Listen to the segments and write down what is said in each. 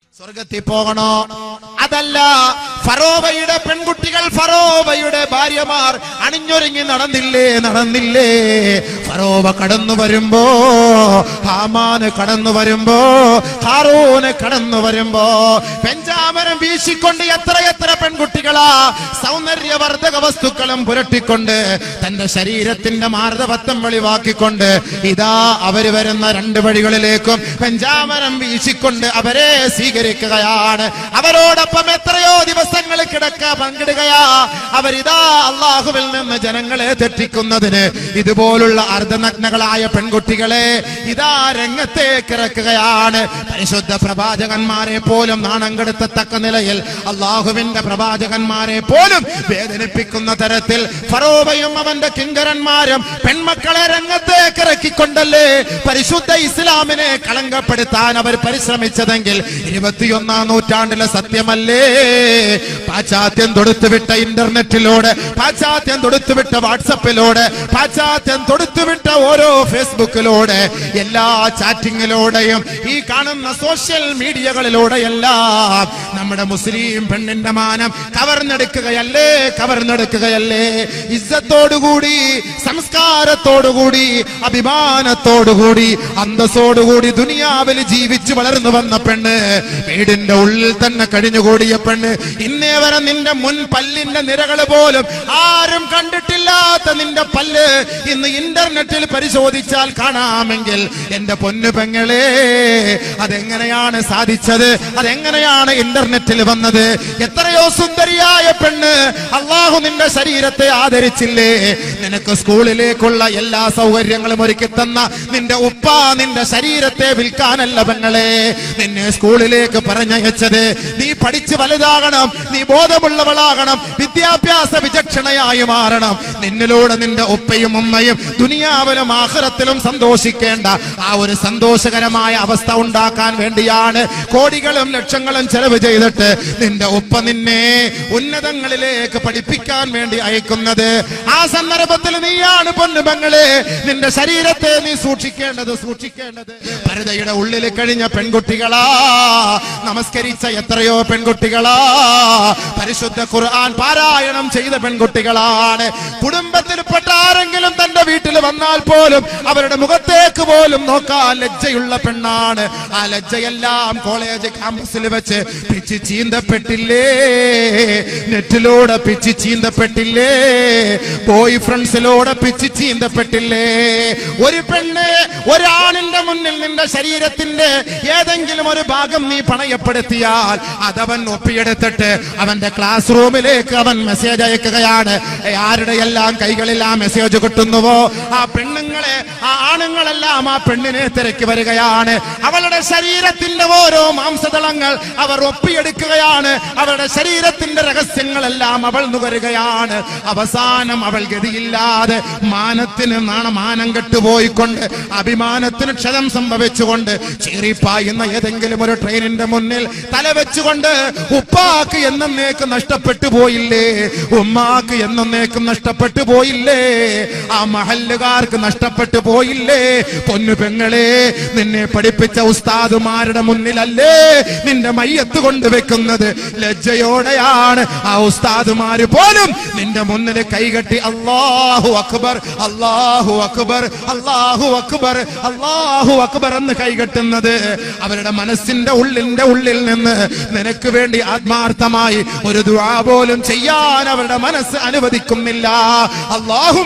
സ്വർഗത്തിൽ പോകണോ അതല്ല ഫറോവയുടെ പെൺകുട്ടികൾ ഫറോവയുടെ ഭാര്യമാർ അണിഞ്ഞൊരുങ്ങി നടന്നില്ലേ നടന്നില്ലേ ഫറോവ കടന്നു വരുമ്പോ ഹാമാന് കടന്നു വരുമ്പോ ഹാറൂന് കടന്നു വരുമ്പോ പെഞ്ചാമരം വീശിക്കൊണ്ട് എത്ര എത്ര പെൺകുട്ടികളാ സൗന്ദര്യവർദ്ധക വസ്തുക്കളും പുരട്ടിക്കൊണ്ട് തന്റെ ശരീരത്തിന്റെ മാർദ്ദവത്വം വെളിവാക്കിക്കൊണ്ട് ഇതാ അവര് വരുന്ന രണ്ട് വഴികളിലേക്കും പെഞ്ചാമരം വീശിക്കൊണ്ട് അവരെ സ്വീകരിക്കുകയാണ് അവരോടൊപ്പം എത്രയോ ദിവസങ്ങൾ കിടക്ക പങ്കിടുകയാ അവരിതാ അള്ളാഹുവിൽ നിന്ന് ജനങ്ങളെ തെറ്റിക്കുന്നതിന് ഇതുപോലുള്ള അർദ്ധനഗ്നകളായ പെൺകുട്ടികളെ ഇതാ രംഗത്തേക്ക് ഇറക്കുകയാണ് പരിശുദ്ധ പ്രവാചകന്മാരെ പോലും നാണം കെടുത്തത്തക്ക നിലയിൽ അള്ളാഹുവിന്റെ പ്രവാചകന്മാരെ പോലും വേദനിപ്പിക്കുന്ന തരത്തിൽ ഫറോവയും അവന്റെ കിങ്കരന്മാരും പെൺമക്കളെ രംഗത്തേക്ക് ഇറക്കിക്കൊണ്ടല്ലേ പരിശുദ്ധ ഇസ്ലാമിനെ കളങ്കപ്പെടുത്താൻ അവർ പരിശ്രമിച്ചതെങ്കിൽ ഇരുപത്തിയൊന്നാം നൂറ്റാണ്ടിലെ സത്യമല്ലേ പാശ്ചാത്യം തൊടുത്തുവിട്ട ഇന്റർനെറ്റിലൂടെ പാശ്ചാത്യം തൊടുത്തുവിട്ട വാട്സപ്പിലൂടെ പാശ്ചാത്യം തൊടുത്തുവിട്ട ഓരോ ഫേസ്ബുക്കിലൂടെ എല്ലാ ചാറ്റിങ്ങിലൂടെയും ഈ കാണുന്ന സോഷ്യൽ മീഡിയകളിലൂടെയെല്ലാം നമ്മുടെ മുസ്ലിം പെണ്ണിന്റെ മാനം കവർന്നെടുക്കുകയല്ലേ കവർന്നെടുക്കുകയല്ലേ ഇസ്സത്തോടുകൂടി സംസ്കാരത്തോടുകൂടി അഭിമാനത്തോടുകൂടി അന്തസ്സോടുകൂടി ദുനിയാവിൽ ജീവിച്ചു വളർന്നു വന്ന പെണ്ണ് വീടിന്റെ ഉള്ളിൽ തന്നെ കഴിഞ്ഞുകൂടിയ പെണ്ണ് ഇന്നേ വരെ നിന്റെ മുൻ പല്ലിന്റെ നിരകൾ പോലും ആരും കണ്ടിട്ടില്ലാത്ത നിന്റെ പല്ല് ഇന്ന് ഇന്റർനെറ്റിൽ പരിശോധിച്ചാൽ കാണാമെങ്കിൽ എന്റെ പൊന്നു പെങ്ങളെ അതെങ്ങനെയാണ് സാധിച്ചത് അതെങ്ങനെയാണ് ഇന്റർനെറ്റിൽ വന്നത് എത്രയോ സുന്ദരിയായ പെണ്ണ് അള്ളാഹു നിന്റെ ശരീരത്തെ ആദരിച്ചില്ലേ നിനക്ക് സ്കൂളിലേക്കുള്ള എല്ലാ സൗകര്യങ്ങളും ഒരുക്കി തന്ന നിന്റെ ഉപ്പ നിന്റെ ശരീരത്തെ വിൽക്കാനല്ല പെങ്ങളെ നിന്നെ സ്കൂളിലേക്ക് പറഞ്ഞയച്ചത് നീ പഠിച്ച് വലുതാകണം നീ ബോധമുള്ളവളാകണം വിദ്യാഭ്യാസ വിചക്ഷണയായി മാറണം നിന്നിലൂടെ നിന്റെ ഉപ്പയും ഉമ്മയും ദുനിയാവിലും ആഹ്റത്തിലും സന്തോഷിക്കേണ്ട ആ ഒരു സന്തോഷകരമായ അവസ്ഥ ഉണ്ടാക്കാൻ വേണ്ടിയാണ് കോടികളും ലക്ഷങ്ങളും ചെലവ് ചെയ്തിട്ട് നിന്റെ ഉപ്പ നിന്നെ ഉന്നതങ്ങളിലേക്ക് പഠിപ്പിക്കാൻ വേണ്ടി അയക്കുന്നത് ആ സന്ദർഭത്തിൽ നീയാണ് പൊന്നുപങ്ങളെ നിന്റെ ശരീരത്തെ നീ സൂക്ഷിക്കേണ്ടത് സൂക്ഷിക്കേണ്ടത് പരതയുടെ ഉള്ളിൽ കഴിഞ്ഞ പെൺകുട്ടികളാ നമസ്കരിച്ച എത്രയോ പെൺകുട്ടികളാ പരിശുദ്ധ ഖുർആൻ പാരായണം ചെയ്ത പെൺകുട്ടികളാണ് കുടുംബത്തിൽപ്പെട്ട ആരെങ്കിലും തന്റെ വീട്ടിൽ വന്നാൽ പോലും അവരുടെ മുഖത്തേക്ക് പോലും നോക്കാൻ ലജ്ജയുള്ള പെണ്ണാണ് ആ ലജ്ജയെല്ലാം കോളേജ് ക്യാമ്പസിൽ വെച്ച് പിച്ച് ചീന്തപ്പെട്ടില്ലേ നെറ്റിലൂടെ പിച്ച് ചീന്തപ്പെട്ടില്ലേ ബോയ് ഫ്രണ്ട്സിലൂടെ പിച്ച് ചീന്തപ്പെട്ടില്ലേ ഒരു പെണ്ണ് ഒരാണിന്റെ മുന്നിൽ നിന്റെ ശരീരത്തിന്റെ ഏതെങ്കിലും ഒരു ഭാഗം നീ പണയപ്പെടുത്തിയാൽ അതവൻ ഒപ്പിയെടുത്തിട്ട് അവന്റെ ക്ലാസ് റൂമിലേക്ക് അവൻ മെസ്സേജ് അയക്കുകയാണ് ഏ, ആരുടെ എല്ലാം കൈകളിൽ ആ മെസ്സേജ് കിട്ടുന്നുവോ ആ പെണ്ണുങ്ങളെ ആ ആണുങ്ങളെല്ലാം ആ പെണ്ണിനെ തിരക്കി വരികയാണ് അവളുടെ ശരീരത്തിന്റെ ഓരോ മാംസതളങ്ങൾ അവർ ഒപ്പിയെടുക്കുകയാണ് അവളുടെ ശരീരത്തിന്റെ രഹസ്യങ്ങളെല്ലാം അവൾ നുകരുകയാണ് അവസാനം അവൾ ഗതിയില്ലാതെ മാനത്തിന് നാണമാനം കെട്ടുപോയിക്കൊണ്ട് അഭിമാനത്തിന് ക്ഷതം സംഭവിച്ചുകൊണ്ട് ചീറിപ്പായുന്ന ഏതെങ്കിലും ഒരു ട്രെയിനിന്റെ മുന്നിൽ തല വെച്ചുകൊണ്ട് ഉപ്പാക്ക് എന്നേക്കും നഷ്ടപ്പെട്ടു പോയില്ലേ ഉമ്മാക്ക് എന്നേക്കും നഷ്ടപ്പെട്ടു പോയില്ലേ ആ മഹല്ലുകാർക്ക് നഷ്ടപ്പെട്ടു പോയില്ലേ പൊന്നു പെങ്ങളെ നിന്നെ പഠിപ്പിച്ച ഉസ്താദുമാരുടെ മുന്നിലല്ലേ നിന്റെ മയ്യത്ത് കൊണ്ടുവെക്കുന്നത് ലജ്ജയോടെയാണ് ആ ഉസ്താദുമാര് പോലും നിന്റെ മുന്നിൽ കൈകെട്ടി അള്ളാഹു അക്ബർ അള്ളാഹു അക്ബർ അള്ളാഹു അക്ബർ അള്ളാഹു അക്ബർ എന്ന് കൈകെട്ടുന്നത് അവരുടെ മനസ്സിന്റെ ഉള്ളിന്റെ ഉള്ളിൽ നിന്ന് നിനക്ക് വേണ്ടി ആത്മാർത്ഥമായി ഒരു ദുആ പോലും ചെയ്യാൻ അവരുടെ മനസ്സ് അനുവദിക്കുന്നില്ല അള്ളാഹും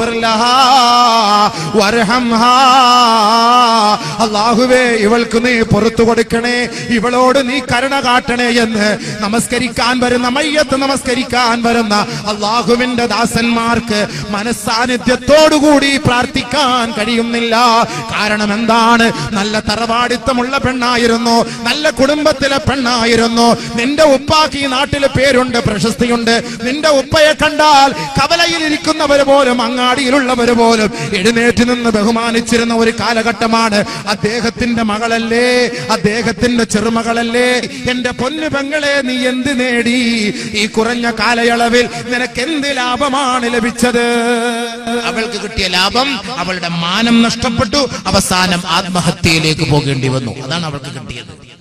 അള്ളാഹുവേ ഇവൾക്ക് നീ പുറത്തു കൊടുക്കണേ ഇവളോട് നീ കരുണ കാട്ടണേ എന്ന് നമസ്കരിക്കാൻ വരുന്ന മയ്യത്ത് നമസ്കരിക്കാൻ വരുന്ന അള്ളാഹുവിന്റെ ദാസന്മാർക്ക് മനസ്സാന്നിധ്യത്തോടുകൂടി പ്രാർത്ഥിക്കാൻ കഴിയുന്നില്ല കാരണം എന്താണ് നല്ല തറവാടിത്തമുള്ള പെണ്ണായിരുന്നു നല്ല കുടുംബത്തിലെ പെണ്ണായിരുന്നു നിന്റെ ഉപ്പാക്ക് ഈ നാട്ടിലെ പേരുണ്ട് പ്രശസ്തിയുണ്ട് നിന്റെ ഉപ്പയെ കണ്ടാൽ കവലയിൽ ഇരിക്കുന്നവർ പോലും അങ്ങാടിയിലുള്ളവർ പോലും എഴുന്നേറ്റ് നിന്ന് ബഹുമാനിച്ചിരുന്ന ഒരു കാലഘട്ടമാണ് അദ്ദേഹത്തിന്റെ മകളല്ലേ അദ്ദേഹത്തിന്റെ ചെറുമകളല്ലേ എന്റെ പൊന്നു പെങ്ങളെ നീ എന്ത് നേടി ഈ കുറഞ്ഞ കാലയളവിൽ നിനക്ക് എന്ത് ലാഭമാണ് ലഭിച്ചത് അവൾക്ക് കിട്ടിയ ലാഭം അവളുടെ മാനം നഷ്ടപ്പെട്ടു അവസാനം ആത്മഹത്യയിലേക്ക് പോകേണ്ടി വന്നു അതാണ് അവൾക്ക് കിട്ടിയത്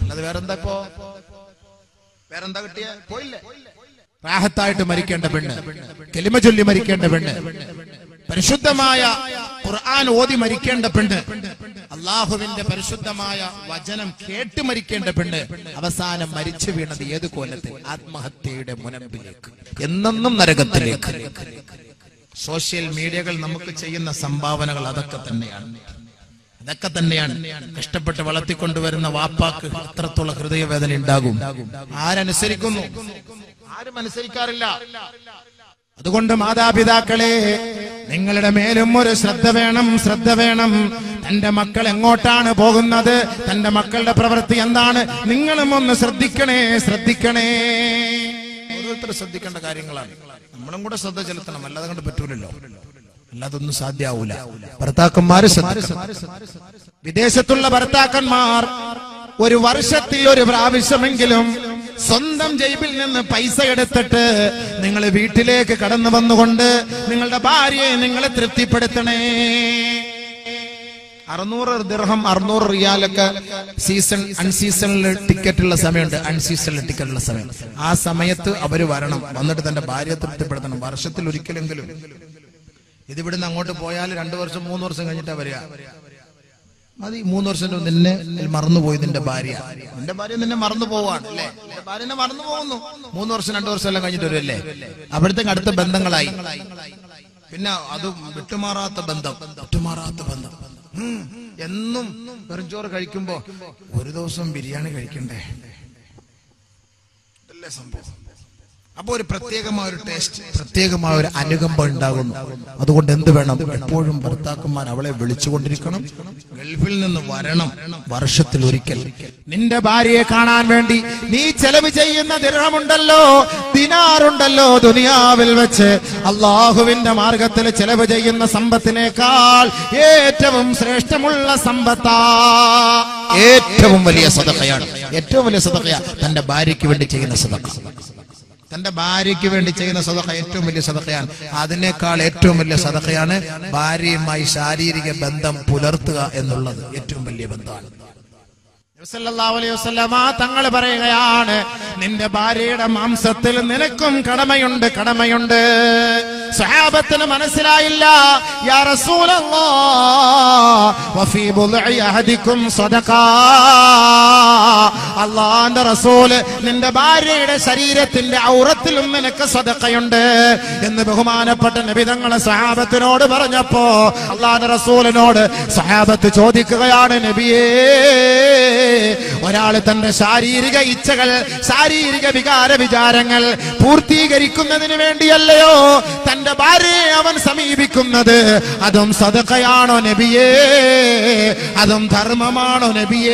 അല്ലാതെ വേറെന്താ ഇപ്പോ വേറെന്താ കിട്ടിയ പോയില്ലേ റാഹത്തായിട്ട് മരിക്കേണ്ട പെണ്ണ് കെലിമ ചൊല്ലി മരിക്കേണ്ട പെണ്ണ് പരിശുദ്ധമായ ഖുർആൻ ഓതി മരിക്കേണ്ട പെണ്ണ് അള്ളാഹുവിന്റെ പരിശുദ്ധമായ വചനം കേട്ട് മരിക്കേണ്ട പെണ്ണ് അവസാനം മരിച്ചു വീണത് ഏത് കൊല്ലത്തിൽ ആത്മഹത്യയുടെ മുനമ്പിലേക്ക് എന്നെന്നും നരകത്തിലേക്ക് സോഷ്യൽ മീഡിയകൾ നമുക്ക് ചെയ്യുന്ന സംഭാവനകൾ അതൊക്കെ തന്നെയാണ് അതൊക്കെ തന്നെയാണ് കഷ്ടപ്പെട്ട് വളർത്തിക്കൊണ്ടുവരുന്ന വാപ്പാക്ക് അത്രത്തോളം ഹൃദയവേദന ഉണ്ടാകും ആരനുസരിക്കുന്നു ആരും അനുസരിക്കാറില്ല അതുകൊണ്ട് മാതാപിതാക്കളെ നിങ്ങളുടെ മേലും ഒരു ശ്രദ്ധ വേണം ശ്രദ്ധ വേണം തന്റെ മക്കൾ എങ്ങോട്ടാണ് പോകുന്നത് തന്റെ മക്കളുടെ പ്രവൃത്തി എന്താണ് നിങ്ങളും ഒന്ന് ശ്രദ്ധിക്കണേ ശ്രദ്ധിക്കണേ ഓരോരുത്തർ ശ്രദ്ധിക്കേണ്ട കാര്യങ്ങളാണ് നമ്മളും കൂടെ ശ്രദ്ധ ചെലുത്തണം അല്ലാതെ കൊണ്ട് പറ്റൂലല്ലോ അല്ലാതൊന്നും സാധ്യാവൂല ഭർത്താക്കന്മാര് ശ്രദ്ധിക്കണം വിദേശത്തുള്ള ഭർത്താക്കന്മാർ ഒരു വർഷത്തിൽ ഒരു പ്രാവശ്യമെങ്കിലും സ്വന്തം ജൈബിൽ നിന്ന് പൈസ എടുത്തിട്ട് നിങ്ങൾ വീട്ടിലേക്ക് കടന്നു വന്നുകൊണ്ട് നിങ്ങളുടെ ഭാര്യയെ നിങ്ങൾ തൃപ്തിപ്പെടുത്തണേ അറുന്നൂറ് ദിർഹം അറുന്നൂറ് റിയാലൊക്കെ സീസൺ അൺസീസണിൽ ടിക്കറ്റ് ഉള്ള സമയമുണ്ട് അൺസീസണിൽ ടിക്കറ്റ് ഉള്ള സമയം ആ സമയത്ത് അവര് വരണം വന്നിട്ട് തന്റെ ഭാര്യയെ തൃപ്തിപ്പെടുത്തണം വർഷത്തിൽ ഒരിക്കലെങ്കിലും ഇത് ഇവിടുന്ന് അങ്ങോട്ട് പോയാൽ രണ്ടു വർഷം മൂന്ന് വർഷം കഴിഞ്ഞിട്ടാ വരിക മതി മൂന്ന് വർഷം മുമ്പ് നിന്നെ മറന്നുപോയി നിന്റെ ഭാര്യ നിന്റെ ഭാര്യ നിന്നെ മറന്നു പോവാണ് അല്ലേ നിന്റെ ഭാര്യനെ മറന്നു പോകുന്നു മൂന്ന് വർഷം രണ്ടു വർഷം എല്ലാം കഴിഞ്ഞിട്ട് വരുമല്ലേ അവിടത്തേക്ക് അടുത്ത ബന്ധങ്ങളായി പിന്നെ അത് വിട്ടുമാറാത്ത ബന്ധം വിട്ടുമാറാത്ത ബന്ധം ഉം. എന്നും വെറുംചോറ് കഴിക്കുമ്പോ ഒരു ദിവസം ബിരിയാണി കഴിക്കണ്ടേ ഇതല്ലേ സംഭവം അപ്പൊ ഒരു പ്രത്യേകമായ ഒരു ടേസ്റ്റ് പ്രത്യേകമായ ഒരു അനുകമ്പ ഉണ്ടാകുന്നു അതുകൊണ്ട് എന്ത് വേണം എപ്പോഴും ഭർത്താക്കന്മാർ അവളെ വിളിച്ചുകൊണ്ടിരിക്കണം ഗൾഫിൽ നിന്ന് വരണം വർഷത്തിൽ ഒരിക്കൽ നിന്റെ ഭാര്യയെ കാണാൻ വേണ്ടി നീ ചെലവ് ചെയ്യുന്ന ദിർഹമുണ്ടല്ലോ ദിനാറുണ്ടല്ലോ ദുനിയാവിൽ വെച്ച് അള്ളാഹുവിന്റെ മാർഗത്തിൽ ചെലവ് ചെയ്യുന്ന സമ്പത്തിനേക്കാൾ ഏറ്റവും ശ്രേഷ്ഠമുള്ള സമ്പത്താ ഏറ്റവും വലിയ സദക്കയാണ് ഏറ്റവും വലിയ സദക്കയ തന്റെ ഭാര്യയ്ക്ക് വേണ്ടി ചെയ്യുന്ന സദക്ക തന്റെ ഭാര്യയ്ക്ക് വേണ്ടി ചെയ്യുന്ന സദക്ക ഏറ്റവും വലിയ സദക്കയാണ് അതിനേക്കാൾ ഏറ്റവും വലിയ സദക്കയാണ് ഭാര്യയുമായി ശാരീരിക ബന്ധം പുലർത്തുക എന്നുള്ളത് ഏറ്റവും വലിയ ബന്ധമാണ് സല്ലല്ലാഹു അലൈഹി വസല്ലമ തങ്ങൾ പറയുകയാണ് നിന്റെ ഭാര്യയുടെ മാംസത്തിൽ നിനക്കും കടമയുണ്ട് കടമയുണ്ട് സഹാബത്തിന് മനസ്സിലായില്ല യാ റസൂലല്ലാഹ് വഫീ ബുദ്ഇ അഹദിക്കും സദഖ അള്ളാന്റെ റസൂല് നിന്റെ ഭാര്യയുടെ ശരീരത്തിന്റെ ഔറത്തിലും നിനക്ക് സദഖയുണ്ട് എന്ന് ബഹുമാനപ്പെട്ട നബിതങ്ങളെ സഹാബത്തിനോട് പറഞ്ഞപ്പോ അള്ളാന്റെ റസൂലിനോട് സഹാബത്ത് ചോദിക്കുകയാണ് നബിയേ ഒരാള് തന്റെ ശാരീരിക ഇച്ഛകൾ ശാരീരിക വികാര വിചാരങ്ങൾ പൂർത്തീകരിക്കുന്നതിന് വേണ്ടിയല്ലയോ തന്റെ ഭാര്യയെ അവൻ സമീപിക്കുന്നത് അതും സദക്കയാണോ നബിയേ അതും ധർമ്മമാണോ നബിയേ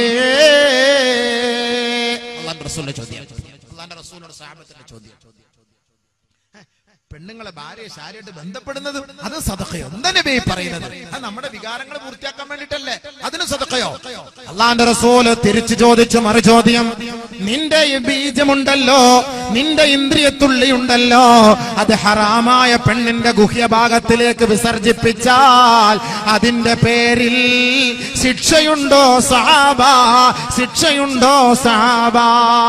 അള്ളാന്റെ റസൂലിന്റെ ചോദ്യം അള്ളാന്റെ റസൂലിനോട് സഹാബത്തിന്റെ ചോദ്യം പെണ്ണുങ്ങളെ ഭാര്യയെ ശാരിയായിട്ട് ബന്ധപ്പെടുന്നത് അത് സദക്കയോ എന്താ നബി ഈ പറയുന്നത് അത് നമ്മുടെ വികാരങ്ങൾ പൂർത്തിയാക്കാൻ വേണ്ടിട്ടല്ലേ അതിന് സദക്കയോ അള്ളാന്റെ റസൂല് തിരിച്ചു ചോദിച്ചു മറു ചോദ്യം നിന്റെ ഈ ബീജമുണ്ടല്ലോ നിന്റെ ഇന്ദ്രിയത്തുള്ളി ഉണ്ടല്ലോ അത് ഹറാമായ പെണ്ണിന്റെ ഗുഹ്യഭാഗത്തിലേക്ക് വിസർജിപ്പിച്ചാൽ അതിന്റെ പേരിൽ ശിക്ഷയുണ്ടോ സഹാബ ശിക്ഷയുണ്ടോ സഹാബ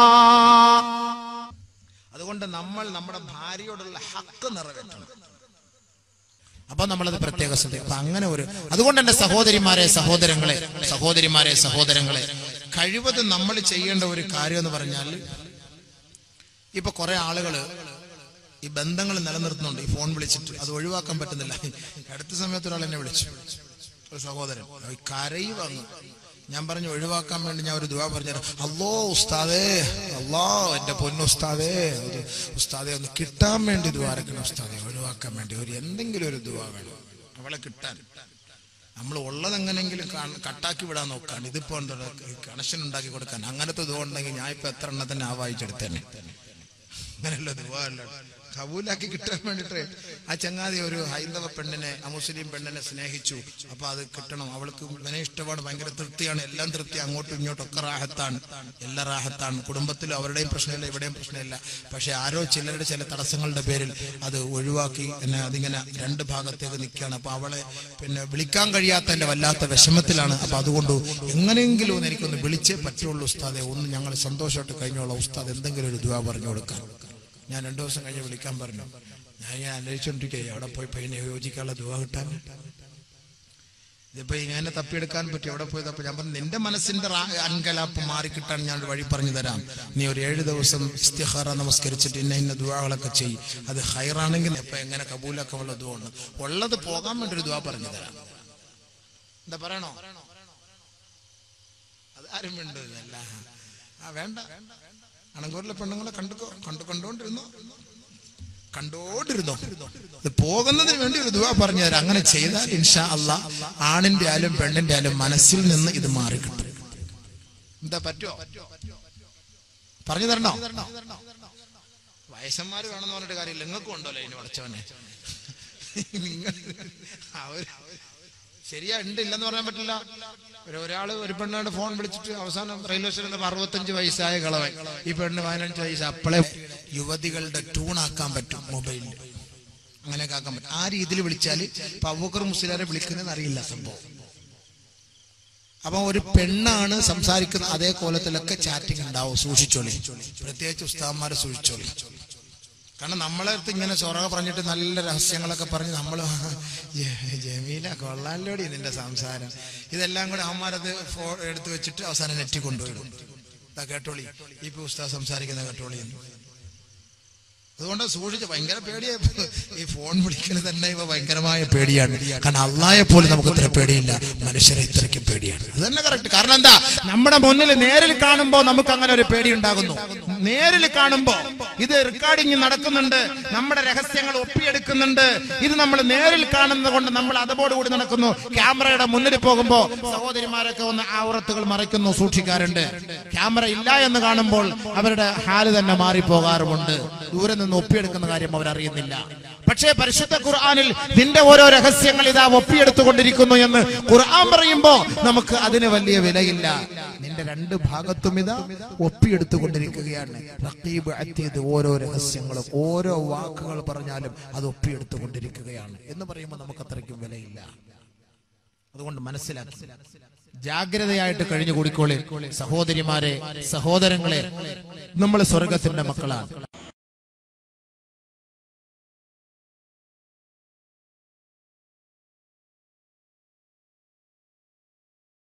അതുകൊണ്ട് നമ്മൾ നമ്മുടെ ഭാര്യയോടുള്ള ഹക്ക് നിറവേറ്റണം അപ്പൊ നമ്മളത് പ്രത്യേക ശ്രദ്ധ അപ്പൊ അങ്ങനെ ഒരു അതുകൊണ്ട് എന്റെ സഹോദരിമാരെ സഹോദരങ്ങളെ സഹോദരിമാരെ സഹോദരങ്ങളെ കഴിവതും നമ്മൾ ചെയ്യേണ്ട ഒരു കാര്യം എന്ന് പറഞ്ഞാൽ ഇപ്പൊ കുറെ ആളുകള് ഈ ബന്ധങ്ങൾ നിലനിർത്തുന്നുണ്ട് ഈ ഫോൺ വിളിച്ചിട്ട് അത് ഒഴിവാക്കാൻ പറ്റുന്നില്ല അടുത്ത സമയത്ത് ഒരാൾ എന്നെ വിളിച്ചു ഒരു സഹോദരൻ ഈ കരയുക അങ്ങ് ഞാൻ പറഞ്ഞു ഒഴിവാക്കാൻ വേണ്ടി ഞാൻ ഒരു ദുവാ പറഞ്ഞു അല്ലോ ഉസ്താദേ അല്ലോ എന്റെ പൊന്നു ഉസ്താദേ ഒരു ഉസ്താദെ ഒന്ന് കിട്ടാൻ വേണ്ടി ദ്വാരക്കണം ഉസ്താദെ ഒഴിവാക്കാൻ വേണ്ടി ഒരു എന്തെങ്കിലും ഒരു ദുവാ വേണം അവളെ കിട്ടാൻ നമ്മൾ ഉള്ളത് എങ്ങനെങ്കിലും കാ- കട്ടാക്കി വിടാൻ നോക്കാണ് ഇതിപ്പോ എന്താ കണക്ഷൻ ഉണ്ടാക്കി കൊടുക്കാൻ അങ്ങനത്തെ ദുവ ഉണ്ടെങ്കിൽ ഞാൻ ഇപ്പൊ എത്ര എണ്ണത്തിന് ആവാഹിച്ചെടുത്തേനെ അങ്ങനെയല്ല ദുവാ അല്ല കബൂലാക്കി കിട്ടാൻ വേണ്ടിട്ട് ആ ചങ്ങാതി ഒരു ഹൈന്ദവ പെണ്ണിനെ അമുസ്ലിം പെണ്ണിനെ സ്നേഹിച്ചു അപ്പൊ അത് കിട്ടണം അവൾക്ക് ഇവനെ ഇഷ്ടമാണ് ഭയങ്കര തൃപ്തിയാണ് എല്ലാം തൃപ്തി അങ്ങോട്ടും ഇങ്ങോട്ടും ഒക്കെ റാഹത്താണ് എല്ലാ റാഹത്താണ് കുടുംബത്തിലും അവരുടെയും പ്രശ്നമില്ല ഇവിടെയും പ്രശ്നമില്ല പക്ഷെ ആരോ ചിലരുടെ ചില തടസ്സങ്ങളുടെ പേരിൽ അത് ഒഴിവാക്കി എന്നെ അതിങ്ങനെ രണ്ട് ഭാഗത്തേക്ക് നിൽക്കുകയാണ് അപ്പൊ അവളെ പിന്നെ വിളിക്കാൻ കഴിയാത്തതിന്റെ വല്ലാത്ത വിഷമത്തിലാണ് അപ്പൊ അതുകൊണ്ട് എങ്ങനെയെങ്കിലും ഒന്ന് എനിക്കൊന്ന് വിളിച്ചേ പറ്റുള്ളൂ ഉസ്താദെ ഒന്ന് ഞങ്ങൾ സന്തോഷമായിട്ട് കഴിഞ്ഞോളാം ഉസ്താദ് എന്തെങ്കിലും ഒരു ദുവാ പറഞ്ഞു കൊടുക്കാൻ ഞാൻ രണ്ടു ദിവസം കഴിഞ്ഞ് വിളിക്കാൻ പറഞ്ഞു ഞാൻ ഇങ്ങനെ അന്വേഷിച്ചോണ്ടിരിക്കുക അവിടെ പോയി പയ്യനെ യോജിക്കാനുള്ള ദുവാ കിട്ടാൻ ഇതിപ്പോ ഇങ്ങനെ തപ്പിയെടുക്കാൻ പറ്റും എവിടെ പോയി തപ്പി ഞാൻ പറഞ്ഞു നിന്റെ മനസ്സിന്റെ റാ- അൻകലാപ്പ് മാറിക്കിട്ടാൻ ഞാൻ ഒരു വഴി പറഞ്ഞു തരാം നീ ഒരു ഏഴ് ദിവസം ഇസ്തിഹാറ നമസ്കരിച്ചിട്ട് ഇന്ന ഇന്ന ദുവാകളൊക്കെ ചെയ്യും അത് ഹൈറാണെങ്കിൽ ഇപ്പൊ എങ്ങനെ കബൂലൊക്കെ ഉള്ള ദുവാണ് ഉള്ളത് പോകാൻ വേണ്ടി ഒരു ദുവാ പറഞ്ഞു തരാം എന്താ പറയണോ അത് ആരും വേണ്ടതല്ല ആ വേണ്ട അണങ്കൂരിലെ പെണ്ണുങ്ങളെ കണ്ടു കണ്ടു കണ്ടുകൊണ്ടിരുന്നു കണ്ടോണ്ടിരുന്നോ ഇത് പോകുന്നതിന് വേണ്ടി ഒരു ദുവാ പറഞ്ഞു തരാം അങ്ങനെ ചെയ്താൽ ഇൻഷാ അല്ല ആണിന്റെ ആയാലും പെണ്ണിന്റെ ആയാലും മനസ്സിൽ നിന്ന് ഇത് മാറിക്കിട്ടും എന്താ പറ്റുമോ പറഞ്ഞു തരണോ വയസ്സന്മാര് വേണമെന്ന് പറഞ്ഞിട്ട് കാര്യമില്ല നിങ്ങൾക്കും ഉണ്ടല്ലോ ഇതിന് പഠിച്ചവനെ നിങ്ങൾ അവര് ശരിയാ ഉണ്ട് ഇല്ലെന്ന് പറയാൻ പറ്റില്ല ഒരു ഒരാള് ഒരു പെണ്ണോട് ഫോൺ വിളിച്ചിട്ട് അവസാനം റെയിൽവേ സ്റ്റേഷനിൽ നിന്ന് അറുപത്തഞ്ച് വയസ്സായ കളവൻ ഈ പെണ്ണ് പതിനഞ്ച് വയസ്സ് അപ്പളെ യുവതികളുടെ ട്യൂണാക്കാൻ പറ്റും മൊബൈലിൽ അങ്ങനെയൊക്കെ ആക്കാൻ പറ്റും ആ രീതിയിൽ വിളിച്ചാൽ ഇപ്പൊ അബൂക്കർ മുസ്ലിയാരെ വിളിക്കുന്നതെന്ന് അറിയില്ല സംഭവം അപ്പൊ ഒരു പെണ്ണാണ് സംസാരിക്കുന്ന അതേ കോലത്തിലൊക്കെ ചാറ്റിംഗ് ഉണ്ടാവും സൂക്ഷിച്ചോളി പ്രത്യേകിച്ച് ഉസ്താവന്മാരെ സൂക്ഷിച്ചോളി കാരണം നമ്മളെ അടുത്ത് ഇങ്ങനെ ചൊറക പറഞ്ഞിട്ട് നല്ല രഹസ്യങ്ങളൊക്കെ പറഞ്ഞ് നമ്മൾ ജമീല കൊള്ളാലോടി നിന്റെ സംസാരം ഇതെല്ലാം കൂടെ അവന്മാരത് ഫോ എടുത്ത് വെച്ചിട്ട് അവസാനം നെറ്റി കൊണ്ടുപോയിടും ഇതാ കേട്ടോളി ഇപ്പൊ ഉസ്താദ് സംസാരിക്കുന്ന കേട്ടോളി എന്ന് അതുകൊണ്ട് സൂക്ഷിച്ച് ഭയങ്കര പേടിയായി ഈ ഫോൺ വിളിക്കുന്നത് തന്നെ ഇപ്പൊ ഭയങ്കരമായ പേടിയാണ് കാരണം അള്ളായെ പോലും നമുക്ക് ഇത്ര പേടിയില്ല മനുഷ്യരെ ഇത്രയ്ക്കും പേടിയാണ് അത് തന്നെ കറക്റ്റ് കാരണം എന്താ നമ്മുടെ മുന്നിൽ നേരിൽ കാണുമ്പോ നമുക്ക് അങ്ങനെ ഒരു പേടി ഉണ്ടാകുന്നു നേരിൽ കാണുമ്പോ ഇത് റെക്കോർഡിംഗ് നടക്കുന്നുണ്ട് നമ്മുടെ രഹസ്യങ്ങൾ ഒപ്പിയെടുക്കുന്നുണ്ട് ഇത് നമ്മൾ നേരിൽ കാണുന്നത് കൊണ്ട് നമ്മൾ അതോടുകൂടി നടക്കുന്നു ക്യാമറയുടെ മുന്നിൽ പോകുമ്പോ സഹോദരിമാരൊക്കെ ഒന്ന് ആവറത്തുകൾ മറയ്ക്കുന്നു സൂക്ഷിക്കാറുണ്ട് ക്യാമറ ഇല്ല എന്ന് കാണുമ്പോൾ അവരുടെ ഹാല് തന്നെ മാറിപ്പോകാറുമുണ്ട് ദൂരെ നിന്ന് ഒപ്പിയെടുക്കുന്ന കാര്യം അവരറിയുന്നില്ല പക്ഷേ പരിശുദ്ധ ഖുർആാനിൽ നിന്റെ ഓരോ രഹസ്യങ്ങൾ ഇതാ ഒപ്പിയെടുത്തുകൊണ്ടിരിക്കുന്നു എന്ന് ഖുർആൻ പറയുമ്പോ നമുക്ക് അതിന് വലിയ വിലയില്ല നിന്റെ രണ്ട് ഭാഗത്തും ഇതാ ഒപ്പിയെടുത്തുകൊണ്ടിരിക്കുകയാണ് റഖീബ് അത്തീദ് ഓരോ രഹസ്യങ്ങളും ഓരോ വാക്കുകൾ പറഞ്ഞാലും അത് ഒപ്പിയെടുത്തുകൊണ്ടിരിക്കുകയാണ് എന്ന് പറയുമ്പോൾ നമുക്ക് അത്രയ്ക്കും വിലയില്ല അതുകൊണ്ട് മനസ്സിലാക്കി ജാഗ്രതയായിട്ട് കഴിഞ്ഞു കൂടിക്കോളി സഹോദരിമാരെ സഹോദരങ്ങളെ നമ്മൾ സ്വർഗത്തിന്റെ മക്കളാണ്